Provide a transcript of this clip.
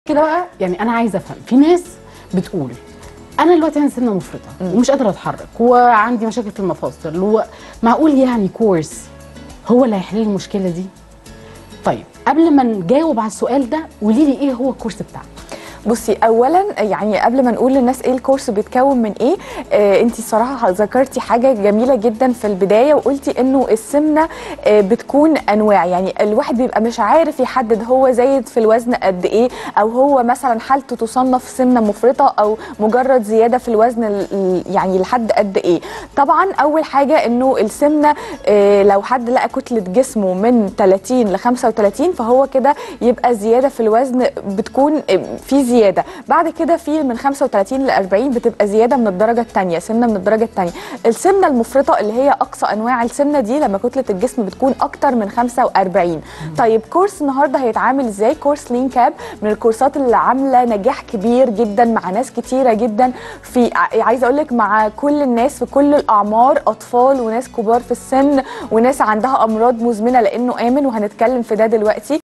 كده بقى يعني انا عايزه افهم في ناس بتقول انا دلوقتي عندي سنه مفرطه ومش قادره اتحرك وعندي مشاكل في المفاصل ومعقول يعني كورس هو اللي هيحل لي المشكله دي طيب قبل ما نجاوب على السؤال ده قولي لي ايه هو الكورس بتاعك بصي اولا يعني قبل ما نقول للناس ايه الكورس بيتكون من ايه آه انت صراحه ذكرتي حاجه جميله جدا في البدايه وقلتي انه السمنه آه بتكون انواع يعني الواحد بيبقى مش عارف يحدد هو زايد في الوزن قد ايه او هو مثلا حالته تصنف سمنه مفرطه او مجرد زياده في الوزن ال- يعني لحد قد ايه طبعا اول حاجه انه السمنه آه لو حد لقى كتله جسمه من 30 ل 35 فهو كده يبقى زياده في الوزن بتكون آه، في زياده بعد كده في من 35 ل 40 بتبقى زياده من الدرجه الثانيه سمنه من الدرجه الثانيه السمنه المفرطه اللي هي اقصى انواع السمنه دي لما كتله الجسم بتكون اكتر من 45 طيب كورس النهارده هيتعامل ازاي كورس لين كاب من الكورسات اللي عامله نجاح كبير جدا مع ناس كتيره جدا في ع- عايزه اقول لك مع كل الناس في كل الاعمار اطفال وناس كبار في السن وناس عندها امراض مزمنه لانه امن وهنتكلم في ده دلوقتي